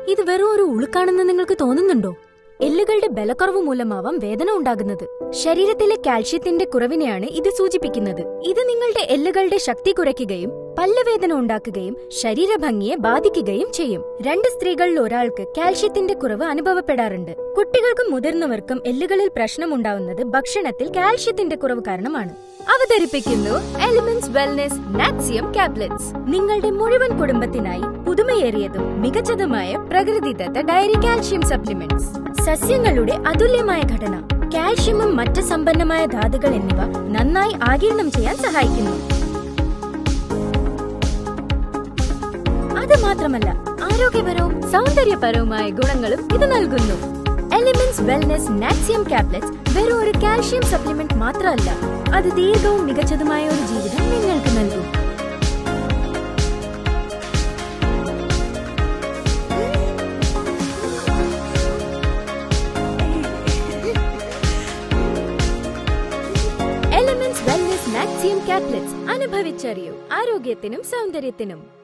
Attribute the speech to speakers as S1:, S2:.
S1: ഇത് വെറും ഒരു ഉളുക്കാണെന്ന് നിങ്ങൾക്ക് തോന്നുന്നുണ്ടോ എല്ലുകളുടെ ബലക്കുറവ് മൂലമാവാം വേദന ഉണ്ടാകുന്നത് ശരീരത്തിലെ കാൽഷ്യത്തിന്റെ കുറവിനെയാണ് ഇത് സൂചിപ്പിക്കുന്നത് ഇത് നിങ്ങളുടെ എല്ലുകളുടെ ശക്തി കുറയ്ക്കുകയും പല്ലുവേദന ഉണ്ടാക്കുകയും ശരീരഭംഗിയെ ബാധിക്കുകയും ചെയ്യും രണ്ട് സ്ത്രീകളിൽ ഒരാൾക്ക് കാൽഷ്യത്തിന്റെ കുറവ് അനുഭവപ്പെടാറുണ്ട് കുട്ടികൾക്കും മുതിർന്നവർക്കും എല്ലുകളിൽ പ്രശ്നമുണ്ടാവുന്നത് ഭക്ഷണത്തിൽ കാൽഷ്യത്തിന്റെ കുറവ് കാരണമാണ് അവതരിപ്പിക്കുന്നു എലിമെന്റ്സ് വെൽനെസ് നാക്സിയം ടാബ്ലറ്റ്സ് നിങ്ങളുടെ മുഴുവൻ കുടുംബത്തിനായി പുതുമയേറിയതും മികച്ചതുമായ പ്രകൃതിദത്ത ഡയറി കാൽഷ്യം സപ്ലിമെന്റ്സ് സസ്യങ്ങളുടെ അതുല്യമായ ഘടന കാൽഷ്യമും മറ്റ് സമ്പന്നമായ ധാതുകൾ എന്നിവ നന്നായി ആഗിരണം ചെയ്യാൻ സഹായിക്കുന്നു അത് മാത്രമല്ല ആരോഗ്യപരവും സൗന്ദര്യപരവുമായ ഗുണങ്ങളും ഇത് നൽകുന്നു എലിമെന്റ്സ് വെൽനെസ് നാക്സിയം ടാബ്ലറ്റ്സ് വെറും ഒരു കാൽഷ്യം സപ്ലിമെന്റ് മാത്രമല്ല അത് ദീർഘവും മികച്ചതുമായ ഒരു ജീവിതം നിങ്ങൾക്ക് നൽകും എലിമെന്റ്സ് വെൽനെസ് മാക്സിയം ടാബ്ലറ്റ്സ് അനുഭവിച്ചറിയൂ ആരോഗ്യത്തിനും സൗന്ദര്യത്തിനും